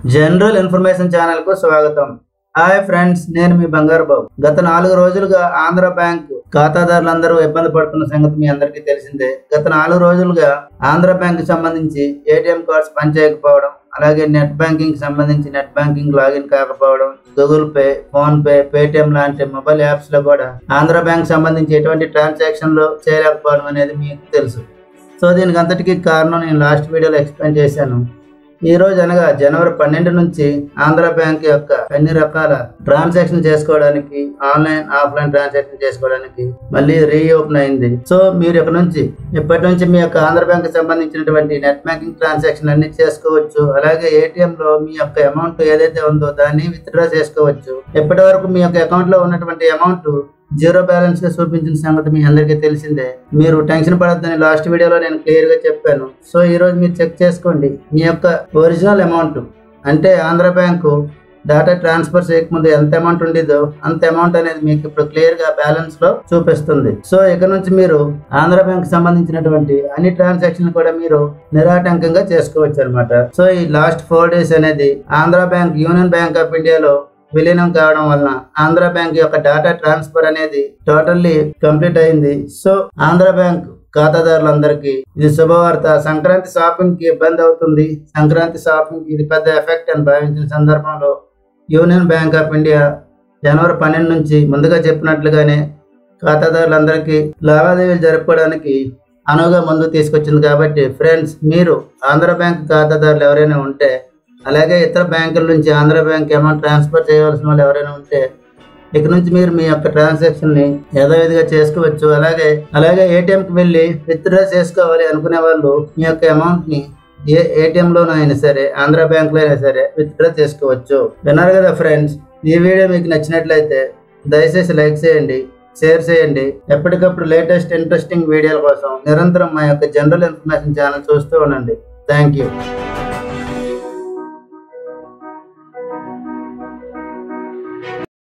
general information channel కు స్వాగతం hi friends నేను మీ బంగారు బాబు గత నాలుగు రోజులుగా ఆంధ్ర బ్యాంక్ ఖాతాదారులందరూ ఇబ్బంది పడుతున్న సంగతి మీ అందరికీ తెలిసిందే గత నాలుగు రోజులుగా ఆంధ్ర బ్యాంక్ సంబంధించి ఏటీఎం కార్డ్స్ పనిచేయకపోవడం అలాగే నెట్ బ్యాంకింగ్ సంబంధించి నెట్ బ్యాంకింగ్ లాగిన్ కాకపోవడం Google Pay PhonePe Paytm లాంటి మొబైల్ యాప్స్ లో కూడా ఆంధ్ర బ్యాంక్ సంబంధించి ఎటువంటి ట్రాన్సాక్షన్లు చేయలేకపోవడం అనేది మీకు తెలుసు సో దీనికి అంతటికీ కారణం నేను లాస్ట్ వీడియోలో ఎక్స్ప్లెయిన్ చేశాను ఈ రోజు అనగా జనవరి పన్నెండు నుంచి ఆంధ్ర బ్యాంక్ యొక్క అన్ని రకాల ట్రాన్సాక్షన్ చేసుకోవడానికి ఆన్లైన్ ఆఫ్లైన్ ట్రాన్సాక్షన్ చేసుకోవడానికి మళ్ళీ రీఓపెన్ అయింది సో మీరు ఇక్కడ నుంచి ఇప్పటి నుంచి మీ యొక్క ఆంధ్ర బ్యాంక్ సంబంధించినటువంటి నెట్ బ్యాంకింగ్ ట్రాన్సాక్షన్ అన్ని చేసుకోవచ్చు అలాగే ఏటీఎం లో మీ యొక్క అమౌంట్ ఏదైతే ఉందో దాన్ని విత్డ్రా చేసుకోవచ్చు ఇప్పటి వరకు మీ యొక్క అకౌంట్ లో ఉన్నటువంటి అమౌంట్ జీరో బ్యాలెన్స్ గా చూపించిన సంగతి మీ అందరికీ తెలిసిందే మీరు టెన్షన్ పడద్దని లాస్ట్ వీడియోలో నేను క్లియర్ గా చెప్పాను సో ఈ రోజు మీరు చెక్ చేసుకోండి మీ యొక్క ఒరిజినల్ అమౌంట్ అంటే ఆంధ్ర బ్యాంకు డేటా ట్రాన్స్ఫర్ చేయకముందు ఎంత అమౌంట్ ఉండేదో అంత అమౌంట్ అనేది మీకు ఇప్పుడు క్లియర్ గా బ్యాలెన్స్ లో చూపిస్తుంది సో ఇక నుంచి మీరు ఆంధ్ర బ్యాంక్ సంబంధించినటువంటి అన్ని ట్రాన్సాక్షన్ కూడా మీరు నిరాటంకంగా చేసుకోవచ్చు అనమాట సో ఈ లాస్ట్ ఫోర్ డేస్ అనేది Andhra bank union bank of ఇండియాలో విలీనం కావడం వలన ఆంధ్ర బ్యాంక్ యొక్క డేటా ట్రాన్స్ఫర్ అనేది టోటల్లీ కంప్లీట్ అయింది సో ఆంధ్ర బ్యాంక్ ఖాతాదారులందరికీ ఇది శుభవార్త సంక్రాంతి షాపింగ్ కి ఇబ్బంది అవుతుంది సంక్రాంతి షాపింగ్ కి ఇది పెద్ద ఎఫెక్ట్ అని భావించిన సందర్భంలో యూనియన్ బ్యాంక్ ఆఫ్ ఇండియా జనవరి పన్నెండు నుంచి ముందుగా చెప్పినట్లుగానే ఖాతాదారులందరికీ లావాదేవీలు జరుపుకోవడానికి అనువుగా ముందు తీసుకొచ్చింది కాబట్టి ఫ్రెండ్స్ మీరు ఆంధ్ర బ్యాంక్ ఖాతాదారులు ఎవరైనా ఉంటే అలాగే ఇతర బ్యాంకుల నుంచి ఆంధ్ర బ్యాంక్ అమౌంట్ ట్రాన్స్ఫర్ చేయవలసిన వాళ్ళు ఎవరైనా ఉంటే ఇక నుంచి మీరు మీ యొక్క ట్రాన్సాక్షన్ ని యథావిధిగా చేసుకోవచ్చు అలాగే అలాగే ఏటీఎం కి వెళ్ళి విత్డ్రా చేసుకోవాలి అనుకునే వాళ్ళు మీ యొక్క అమౌంట్ ని ఏ ఏటీఎం లోనైనా సరే ఆంధ్ర బ్యాంక్ లో అయినా సరే విత్డ్రా చేసుకోవచ్చు విన్నారు కదా ఫ్రెండ్స్ ఈ వీడియో మీకు నచ్చినట్లయితే దయచేసి లైక్ చేయండి షేర్ చేయండి ఎప్పటికప్పుడు లేటెస్ట్ ఇంట్రెస్టింగ్ వీడియోల కోసం నిరంతరం మా యొక్క జనరల్ ఇన్ఫర్మేషన్ ఛానల్ చూస్తూ ఉండండి థ్యాంక్ యూ